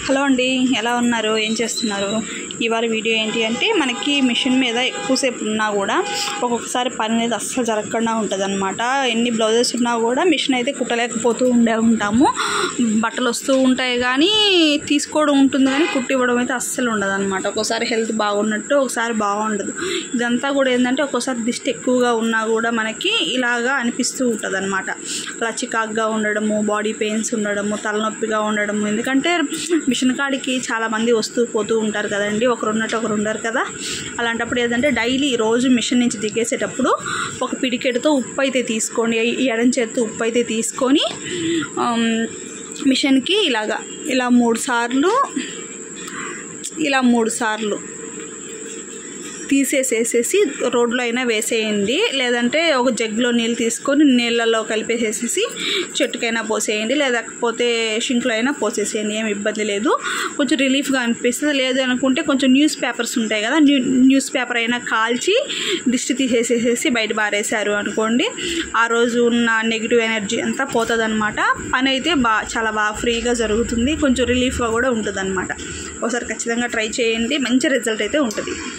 hello అండి ఎలా ఉన్నారు ఏం చేస్తున్నారు ఇవాళ వీడియో ఏంటి అంటే మనకి మిషన్ మీద ఎక్కువసేపు ఉన్నా కూడా ఒక్కొక్కసారి పని అనేది అస్సలు జరగకుండా ఉంటుంది అనమాట ఎన్ని బ్లౌజెస్ ఉన్నా కూడా మిషన్ అయితే కుట్టలేకపోతూ ఉండే ఉంటాము బట్టలు వస్తూ ఉంటాయి కానీ తీసుకోవడం ఉంటుంది కానీ కుట్టివ్వడం అయితే అస్సలు ఉండదు అనమాట ఒక్కోసారి హెల్త్ బాగున్నట్టు ఒకసారి బాగుండదు ఇదంతా కూడా ఏంటంటే ఒక్కోసారి దిష్టి ఎక్కువగా ఉన్నా కూడా మనకి ఇలాగా అనిపిస్తూ ఉంటుంది అనమాట అలా చికాగ్గా ఉండడము బాడీ పెయిన్స్ ఉండడము తలనొప్పిగా ఉండడము ఎందుకంటే మిషన్ కాడికి చాలామంది వస్తూ పోతూ ఉంటారు కదండి ఒకరు ఉన్నట్టు ఒకరు ఉండరు కదా అలాంటప్పుడు ఏంటంటే డైలీ రోజు మిషన్ నుంచి దిగేసేటప్పుడు ఒక పిడికెడుతో ఉప్పు అయితే తీసుకొని ఈ ఎడం చేత్తో ఉప్పు అయితే తీసుకొని ఆమ్, మిషన్కి ఇలాగా ఇలా మూడు సార్లు ఇలా మూడు సార్లు తీసేసేసేసి రోడ్లో అయినా వేసేయండి లేదంటే ఒక జగ్లో నీళ్ళు తీసుకొని నీళ్ళలో కలిపేసేసేసి చెట్టుకైనా పోసేయండి లేకపోతే షింక్లో అయినా పోసేసేయండి ఏం ఇబ్బంది లేదు కొంచెం రిలీఫ్గా అనిపిస్తుంది లేదు అనుకుంటే కొంచెం న్యూస్ పేపర్స్ ఉంటాయి కదా న్యూ న్యూస్ పేపర్ అయినా కాల్చి దిష్టి తీసేసేసేసి బయట బారేశారు అనుకోండి ఆ రోజు ఉన్న నెగిటివ్ ఎనర్జీ అంతా పోతుంది అనమాట పని అయితే బా చాలా బాగా ఫ్రీగా జరుగుతుంది కొంచెం రిలీఫ్గా కూడా ఉంటుంది అనమాట ఒకసారి ఖచ్చితంగా ట్రై చేయండి మంచి రిజల్ట్ అయితే ఉంటుంది